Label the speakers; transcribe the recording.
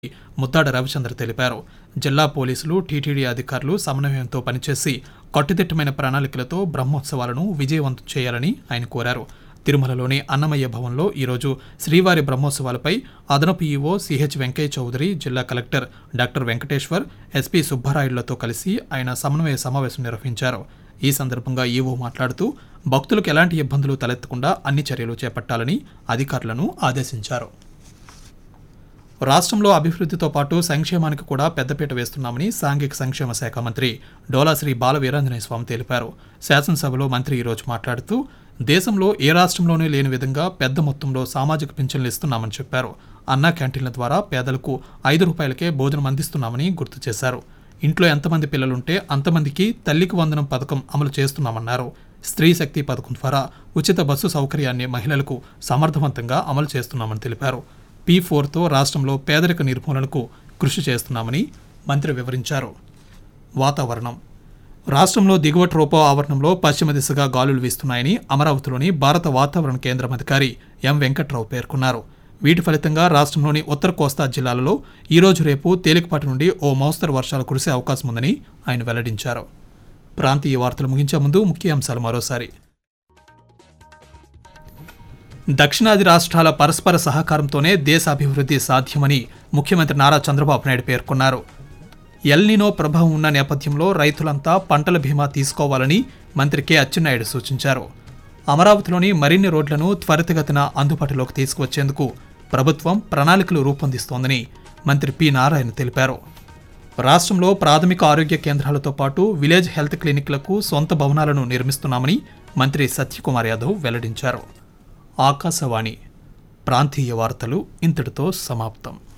Speaker 1: ముద్దాడ రవిచంద్ర తెలిపారు జిల్లా పోలీసులు టీటీడీ అధికారులు సమన్వయంతో పనిచేసి కట్టుదిట్టమైన ప్రణాళికలతో బ్రహ్మోత్సవాలను విజయవంతం చేయాలని ఆయన కోరారు తిరుమలలోని అన్నమయ్య భవన్లో ఈరోజు శ్రీవారి బ్రహ్మోత్సవాలపై అదనపు ఈవో సిహెచ్ వెంకయ్య చౌదరి జిల్లా కలెక్టర్ డాక్టర్ వెంకటేశ్వర్ ఎస్పీ సుబ్బారాయుడులతో కలిసి ఆయన సమన్వయ సమావేశం నిర్వహించారు ఈ సందర్భంగా ఈవో మాట్లాడుతూ భక్తులకు ఎలాంటి ఇబ్బందులు తలెత్తకుండా అన్ని చర్యలు చేపట్టాలని అధికారులను ఆదేశించారు రాష్ట్రంలో అభివృద్ధితో పాటు సంక్షేమానికి కూడా పెద్దపీట వేస్తున్నామని సాంఘిక సంక్షేమ శాఖ మంత్రి డోలాశ్రీ బాల వీరాంజనేయ స్వామి తెలిపారు శాసనసభలో మంత్రి ఈరోజు మాట్లాడుతూ దేశంలో ఏ రాష్ట్రంలోనూ లేని విధంగా పెద్ద మొత్తంలో సామాజిక పింఛన్లు ఇస్తున్నామని చెప్పారు అన్నా క్యాంటీన్ల ద్వారా పేదలకు ఐదు రూపాయలకే భోజనం అందిస్తున్నామని గుర్తు చేశారు ఇంట్లో ఎంతమంది పిల్లలుంటే అంతమందికి తల్లికి వందనం పథకం అమలు చేస్తున్నామన్నారు స్త్రీ శక్తి పథకం ద్వారా ఉచిత బస్సు సౌకర్యాన్ని మహిళలకు సమర్థవంతంగా అమలు చేస్తున్నామని తెలిపారు పీ ఫోర్తో రాష్ట్రంలో పేదరిక నిర్మూలనకు కృషి చేస్తున్నామని మంత్రి వివరించారు వాతావరణం రాష్ట్రంలో దిగువ ట్రోపో ఆవరణంలో పశ్చిమ దిశగా గాలులు వీస్తున్నాయని అమరావతిలోని భారత వాతావరణ కేంద్రం అధికారి ఎం వెంకట్రావు పేర్కొన్నారు వీటి ఫలితంగా రాష్ట్రంలోని ఉత్తర కోస్తా జిల్లాలలో ఈరోజు రేపు తేలికపాటి నుండి ఓ మోస్తరు వర్షాలు కురిసే అవకాశం ఉందని ఆయన వెల్లడించారు ప్రాంతీయ వార్తలు ముగించే ముందు ముఖ్య అంశాలు మరోసారి దక్షిణాది రాష్ట్రాల పరస్పర సహకారంతోనే దేశ అభివృద్ధి సాధ్యమని ముఖ్యమంత్రి నారా చంద్రబాబు నాయుడు పేర్కొన్నారు ఎల్నినో ప్రభావం ఉన్న నేపథ్యంలో రైతులంతా పంటల బీమా తీసుకోవాలని మంత్రి కె అచ్చెన్నాయుడు సూచించారు అమరావతిలోని మరిన్ని రోడ్లను త్వరితగతిన అందుబాటులోకి తీసుకువచ్చేందుకు ప్రభుత్వం ప్రణాళికలు రూపొందిస్తోందని మంత్రి పి నారాయణ తెలిపారు రాష్ట్రంలో ప్రాథమిక ఆరోగ్య కేంద్రాలతో పాటు విలేజ్ హెల్త్ క్లినిక్లకు సొంత భవనాలను నిర్మిస్తున్నామని మంత్రి సత్యకుమార్ యాదవ్ వెల్లడించారు ఆకాశవాణి ప్రాంతీయ వార్తలు ఇంతటితో సమాప్తం